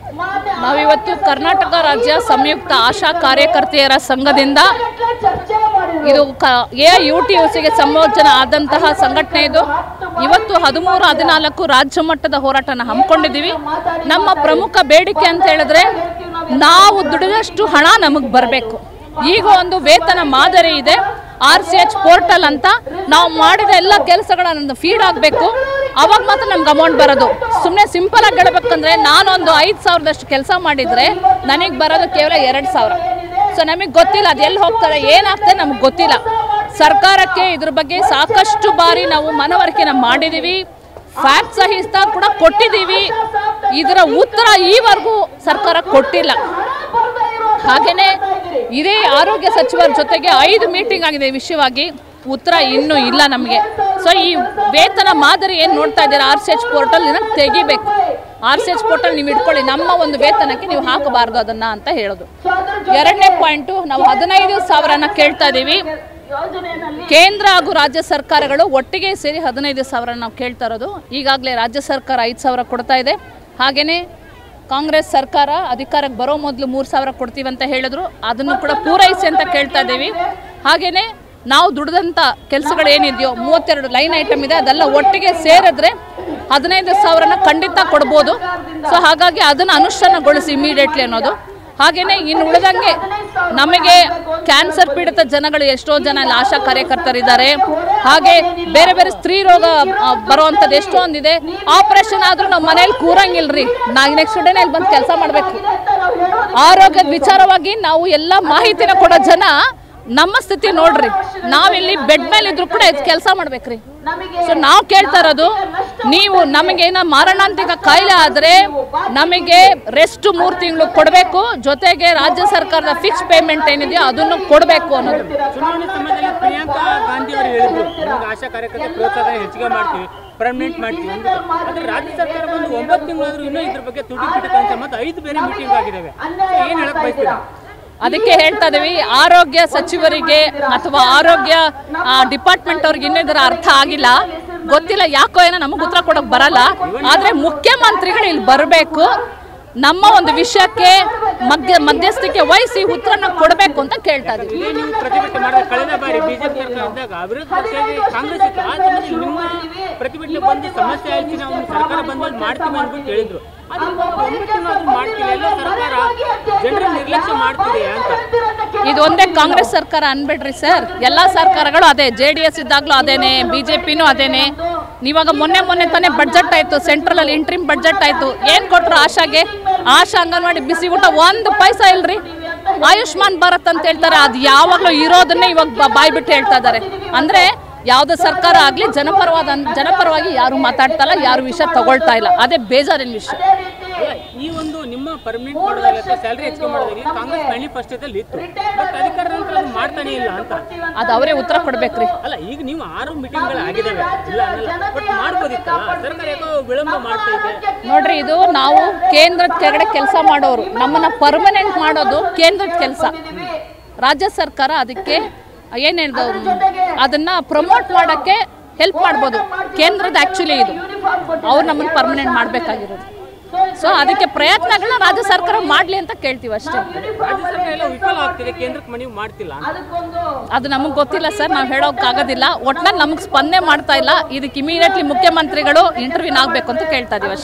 ನಾವಿವತ್ತು ಕರ್ನಾಟಕ ರಾಜ್ಯ ಸಂಯುಕ್ತ ಆಶಾ ಕಾರ್ಯಕರ್ತೆಯರ ಸಂಘದಿಂದ ಇದು ಕ ಎ ಯು ಟಿ ಯು ಸಿಗೆ ಸಂಯೋಜನೆ ಆದಂತಹ ಸಂಘಟನೆ ಇದು ಇವತ್ತು ಹದಿಮೂರು ಹದಿನಾಲ್ಕು ರಾಜ್ಯ ಮಟ್ಟದ ಹೋರಾಟನ ಹಮ್ಮಿಕೊಂಡಿದ್ದೀವಿ ನಮ್ಮ ಪ್ರಮುಖ ಬೇಡಿಕೆ ಅಂತ ಹೇಳಿದ್ರೆ ನಾವು ದುಡಿದಷ್ಟು ಹಣ ನಮಗೆ ಬರಬೇಕು ಈಗ ಒಂದು ವೇತನ ಮಾದರಿ ಇದೆ ಆರ್ ಸಿ ಎಚ್ ಪೋರ್ಟಲ್ ಅಂತ ನಾವು ಮಾಡಿದ ಎಲ್ಲ ಕೆಲಸಗಳನ್ನ ಫೀಡ್ ಆಗಬೇಕು ಅವಾಗ ಮಾತ್ರ ನಮ್ಗೆ ಅಮೌಂಟ್ ಬರೋದು ಸುಮ್ಮನೆ ಸಿಂಪಲ್ ಆಗಿ ಹೇಳ್ಬೇಕಂದ್ರೆ ನಾನೊಂದು ಐದು ಸಾವಿರದಷ್ಟು ಕೆಲಸ ಮಾಡಿದರೆ ನನಗೆ ಬರೋದು ಕೇವಲ ಎರಡು ಸಾವಿರ ಸೊ ನಮಗೆ ಗೊತ್ತಿಲ್ಲ ಅದು ಎಲ್ಲಿ ಹೋಗ್ತಾರೆ ಏನಾಗ್ತದೆ ನಮ್ಗೆ ಗೊತ್ತಿಲ್ಲ ಸರ್ಕಾರಕ್ಕೆ ಇದ್ರ ಬಗ್ಗೆ ಸಾಕಷ್ಟು ಬಾರಿ ನಾವು ಮನವರಿಕೆನ ಮಾಡಿದ್ದೀವಿ ಫ್ಯಾಕ್ಟ್ ಸಹಿತ ಕೂಡ ಕೊಟ್ಟಿದ್ದೀವಿ ಇದರ ಉತ್ತರ ಈವರೆಗೂ ಸರ್ಕಾರ ಕೊಟ್ಟಿಲ್ಲ ಹಾಗೆಯೇ ಇದೇ ಆರೋಗ್ಯ ಸಚಿವರ ಜೊತೆಗೆ ಐದು ಮೀಟಿಂಗ್ ಆಗಿದೆ ಈ ವಿಷಯವಾಗಿ ಉತ್ತರ ಇನ್ನೂ ಇಲ್ಲ ನಮಗೆ ಸೊ ಈ ವೇತನ ಮಾದರಿ ಏನು ನೋಡ್ತಾ ಇದ್ದೀರಾ ಆರ್ ಸಿ ಎಚ್ ಪೋರ್ಟಲ್ ಇದನ್ನು ತೆಗಿಬೇಕು ಆರ್ ಸಿ ಎಚ್ ಪೋರ್ಟಲ್ ನೀವು ಇಟ್ಕೊಳ್ಳಿ ನಮ್ಮ ಒಂದು ವೇತನಕ್ಕೆ ನೀವು ಹಾಕಬಾರ್ದು ಅದನ್ನು ಅಂತ ಹೇಳೋದು ಎರಡನೇ ಪಾಯಿಂಟು ನಾವು ಹದಿನೈದು ಸಾವಿರನ ಕೇಳ್ತಾ ಇದ್ದೀವಿ ಕೇಂದ್ರ ಹಾಗೂ ರಾಜ್ಯ ಸರ್ಕಾರಗಳು ಒಟ್ಟಿಗೆ ಸೇರಿ ಹದಿನೈದು ಸಾವಿರ ನಾವು ಕೇಳ್ತಾ ಇರೋದು ಈಗಾಗಲೇ ರಾಜ್ಯ ಸರ್ಕಾರ ಐದು ಸಾವಿರ ಕೊಡ್ತಾ ಇದೆ ಹಾಗೆಯೇ ಕಾಂಗ್ರೆಸ್ ಸರ್ಕಾರ ಅಧಿಕಾರಕ್ಕೆ ಬರೋ ಮೊದಲು ಮೂರು ಸಾವಿರ ಕೊಡ್ತೀವಿ ಅಂತ ಹೇಳಿದ್ರು ಅದನ್ನು ಕೂಡ ಪೂರೈಸಿ ಅಂತ ಕೇಳ್ತಾ ಇದ್ದೀವಿ ಹಾಗೆಯೇ ನಾವು ದುಡಿದಂಥ ಕೆಲಸಗಳು ಏನಿದೆಯೋ ಮೂವತ್ತೆರಡು ಲೈನ್ ಐಟಮ್ ಇದೆ ಅದೆಲ್ಲ ಒಟ್ಟಿಗೆ ಸೇರಿದ್ರೆ ಹದಿನೈದು ಸಾವಿರನ ಖಂಡಿತ ಕೊಡ್ಬೋದು ಸೊ ಹಾಗಾಗಿ ಅದನ್ನು ಅನುಷ್ಠಾನಗೊಳಿಸಿ ಇಮಿಡಿಯೇಟ್ಲಿ ಅನ್ನೋದು ಹಾಗೆಯೇ ಇನ್ನು ಉಳಿದಂಗೆ ನಮಗೆ ಕ್ಯಾನ್ಸರ್ ಪೀಡಿತ ಜನಗಳು ಎಷ್ಟೋ ಜನ ಇಲ್ಲಿ ಆಶಾ ಕಾರ್ಯಕರ್ತರಿದ್ದಾರೆ ಹಾಗೆ ಬೇರೆ ಬೇರೆ ಸ್ತ್ರೀ ರೋಗ ಆ, ಬರುವಂಥದ್ದು ಎಷ್ಟೊಂದಿದೆ ಆಪರೇಷನ್ ಆದ್ರೂ ನಾವು ಮನೇಲಿ ಕೂರಂಗಿಲ್ರಿ ನಾ ನೆಕ್ಸ್ಟ್ ಡೇನೇ ಇಲ್ಲಿ ಬಂದು ಕೆಲಸ ಮಾಡಬೇಕು ಆರೋಗ್ಯದ ವಿಚಾರವಾಗಿ ನಾವು ಎಲ್ಲ ಮಾಹಿತಿನ ಕೊಡೋ ಜನ ನಮ್ಮ ಸ್ಥಿತಿ ನೋಡ್ರಿ ನಾವಿಲ್ಲಿ ಬೆಡ್ ಮೇಲೆ ಇದ್ರು ಕೂಡ ಕೆಲಸ ಮಾಡ್ಬೇಕ್ರಿ ಸೊ ನಾವು ಕೇಳ್ತಾ ಇರೋದು ನೀವು ನಮಗೇನ ಮಾರಣಾಂತಿಕ ಕಾಯಿಲೆ ಆದರೆ ನಮಗೆ ರೆಸ್ಟ್ ಮೂರು ತಿಂಗಳು ಕೊಡಬೇಕು ಜೊತೆಗೆ ರಾಜ್ಯ ಸರ್ಕಾರದ ಫಿಕ್ಸ್ ಪೇಮೆಂಟ್ ಏನಿದೆಯೋ ಅದನ್ನು ಕೊಡಬೇಕು ಅನ್ನೋದು ಚುನಾವಣೆ ಸಮಯದಲ್ಲಿ ಪ್ರಿಯಾಂಕಾ ಗಾಂಧಿ ಅವರು ಹೇಳಿದ್ರು ನಮ್ಗೆ ಆಶಾ ಕಾರ್ಯಕರ್ತರ ಪ್ರೋತ್ಸಾಹ ಹೆಚ್ಚಿಗೆ ಮಾಡ್ತೀವಿ ಪರ್ಮನೆಂಟ್ ಮಾಡ್ತೀವಿ ಅಂದ್ರು ಆದ್ರೆ ರಾಜ್ಯ ಸರ್ಕಾರ ಬಂದು ಒಂಬತ್ತು ತಿಂಗಳಾದ್ರೂ ಇನ್ನೂ ಇದ್ರ ಬಗ್ಗೆ ತುಟಿ ಪಿಟಕ ಅಂತ ಮತ್ತೆ ಐದು ಬೇರೆ ಮೀಟಿಂಗ್ ಆಗಿದಾವೆ ಏನ್ ಹೇಳಕ್ ಬಯಸ್ತೀರಾ ಅದಕ್ಕೆ ಹೇಳ್ತಾ ಇದೀವಿ ಆರೋಗ್ಯ ಸಚಿವರಿಗೆ ಅಥವಾ ಆರೋಗ್ಯ ಡಿಪಾರ್ಟ್ಮೆಂಟ್ ಅವ್ರಿಗೆ ಇನ್ನೂ ಇದರ ಅರ್ಥ ಆಗಿಲ್ಲ ಗೊತ್ತಿಲ್ಲ ಯಾಕೋ ಏನೋ ನಮಗೆ ಉತ್ತರ ಕೊಡೋಕೆ ಬರಲ್ಲ ಆದರೆ ಮುಖ್ಯಮಂತ್ರಿಗಳು ಇಲ್ಲಿ ಬರಬೇಕು ನಮ್ಮ ಒಂದು ವಿಷಯಕ್ಕೆ ಮಧ್ಯ ಮಧ್ಯಸ್ಥಿಕೆ ವಹಿಸಿ ಉತ್ತರನ ಕೊಡಬೇಕು ಅಂತ ಕೇಳ್ತಾ ಇದೀವಿ ಇದೇ ನೀವು ಪ್ರತಿಭಟನೆ ಮಾಡಿದ ಕಳೆದ ಬಾರಿ ಬಿಜೆಪಿ ಸರ್ಕಾರ ಇದ್ದಾಗ ವಿರೋಧ ಪಕ್ಷಕ್ಕೆ ಕಾಂಗ್ರೆಸ್ ಇತ್ತು ಆ ಸಮಯದಲ್ಲಿ ನಿಮ್ಮ ಪ್ರತಿಭಟನೆ ಬಂದು ಸಮಸ್ಯೆ ಆಯ್ತು ನಾವು ಸರ್ಕಾರ ಬಂದಲ್ಲಿ ಮಾಡ್ತೀವಿ ಅಂದ್ಬಿಟ್ಟು ಹೇಳಿದ್ರು ಆದ್ರೆ ಇವಾಗ ಒಂಬತ್ತು ತಿಂಗಳಾದ್ರೂ ಮಾಡ್ತಿಲ್ಲ ಎಲ್ಲ ಸರ್ಕಾರ ಜನರ ನಿರ್ಲಕ್ಷ್ಯ ಮಾಡ್ತಿದೆ ಅಂತ ಇದು ಒಂದೇ ಕಾಂಗ್ರೆಸ್ ಸರ್ಕಾರ ಅನ್ಬೇಡ್ರಿ ಸರ್ ಎಲ್ಲ ಸರ್ಕಾರಗಳು ಅದೇ ಜೆ ಡಿ ಎಸ್ ಇದ್ದಾಗಲೂ ಅದೇನೆ ಬಿ ಜೆ ಪಿನೂ ಅದೇನೆ ಇವಾಗ ಮೊನ್ನೆ ಮೊನ್ನೆ ತಾನೇ ಬಡ್ಜೆಟ್ ಆಯಿತು ಸೆಂಟ್ರಲಲ್ಲಿ ಇಂಟ್ರಿಮ್ ಬಡ್ಜೆಟ್ ಆಯಿತು ಏನು ಕೊಟ್ಟರು ಆಶಾಗೆ ಆಶಾ ಅಂಗನವಾಡಿ ಬಿಸಿ ಊಟ ಒಂದು ಪೈಸಾ ಇಲ್ರಿ ಆಯುಷ್ಮಾನ್ ಭಾರತ್ ಅಂತ ಹೇಳ್ತಾರೆ ಅದು ಯಾವಾಗಲೂ ಇರೋದನ್ನೇ ಇವಾಗ ಬ- ಬಾಯ್ ಬಿಟ್ಟು ಹೇಳ್ತಾ ಇದ್ದಾರೆ ಅಂದರೆ ಯಾವುದೇ ಸರ್ಕಾರ ಆಗಲಿ ಜನಪರವಾದ ಜನಪರವಾಗಿ ಯಾರು ಮಾತಾಡ್ತಾ ಇಲ್ಲ ಯಾರು ವಿಷಯ ತಗೊಳ್ತಾ ಇಲ್ಲ ಅದೇ ಬೇಜಾರಿನ ವಿಷಯ ಅಲ್ಲ ಈ ಒಂದು ನಿಮ್ಮ ಪರ್ಮನೆಂಟ್ ಮಾಡೋದಾಗಲಿ ಅಥವಾ ಸ್ಯಾಲರಿ ಹೆಚ್ಚಿಗೆ ಮಾಡೋದಾಗಲಿ ಕಾಂಗ್ರೆಸ್ ಮ್ಯಾನಿಫೆಸ್ಟೋದಲ್ಲಿ ಇತ್ತು ಬಟ್ ಅಧಿಕಾರ ನಂತರ ಅದು ಮಾಡ್ತಾನೆ ಇಲ್ಲ ಅಂತ ಅದು ಅವರೇ ಉತ್ತರ ಕೊಡ್ಬೇಕ್ರಿ ಅಲ್ಲ ಈಗ ನೀವು ಆರು ಮೀಟಿಂಗ್ಗಳು ಆಗಿದಾವೆ ಇಲ್ಲ ಅನ್ನಲ್ಲ ಬಟ್ ಮಾಡ್ಬೋದಿತ್ತಲ್ಲ ಸರ್ಕಾರ ಯಾಕೋ ವಿಳಂಬ ಮಾಡ್ತಾ ಇದೆ ನೋಡ್ರಿ ಇದು ನಾವು ಕೇಂದ್ರದ ಕೆಳಗಡೆ ಕೆಲಸ ಮಾಡೋರು ನಮ್ಮನ್ನ ಪರ್ಮನೆಂಟ್ ಮಾಡೋದು ಕೇಂದ್ರದ ಕೆಲಸ ರಾಜ್ಯ ಸರ್ಕಾರ ಅದಕ್ಕೆ ಏನು ಹೇಳ್ದು ಅದನ್ನ ಪ್ರಮೋಟ್ ಮಾಡೋಕ್ಕೆ ಹೆಲ್ಪ್ ಮಾಡ್ಬೋದು ಕೇಂದ್ರದ ಆ್ಯಕ್ಚುಲಿ ಇದು ಅವ್ರು ನಮ್ಮನ್ನು ಪರ್ಮನೆಂಟ್ ಮಾಡಬೇಕಾಗಿರೋದು ಸೊ ಅದಕ್ಕೆ ಪ್ರಯತ್ನಗಳನ್ನ ರಾಜ್ಯ ಸರ್ಕಾರ ಮಾಡಲಿ ಅಂತ ಕೇಳ್ತೀವಿ ಅಷ್ಟೇ ರಾಜ್ಯ ಸರ್ಕಾರ ಎಲ್ಲ ವಿಫಲ ಆಗ್ತಿದೆ ಕೇಂದ್ರಕ್ಕೆ ಮನವಿ ಮಾಡ್ತಿಲ್ಲ ಅಂತ ಅದು ನಮಗೆ ಗೊತ್ತಿಲ್ಲ ಸರ್ ನಾವು ಹೇಳೋಕ್ಕಾಗೋದಿಲ್ಲ ಒಟ್ನಲ್ಲಿ ನಮಗೆ ಸ್ಪಂದನೆ ಮಾಡ್ತಾ ಇಲ್ಲ ಇದಕ್ಕೆ ಇಮಿಡಿಯೇಟ್ಲಿ ಮುಖ್ಯಮಂತ್ರಿಗಳು ಇಂಟರ್ವ್ಯೂನ್ ಆಗಬೇಕು ಅಂತ ಕೇಳ್ತಾ ಇದೀವಿ ಅಷ್ಟೇ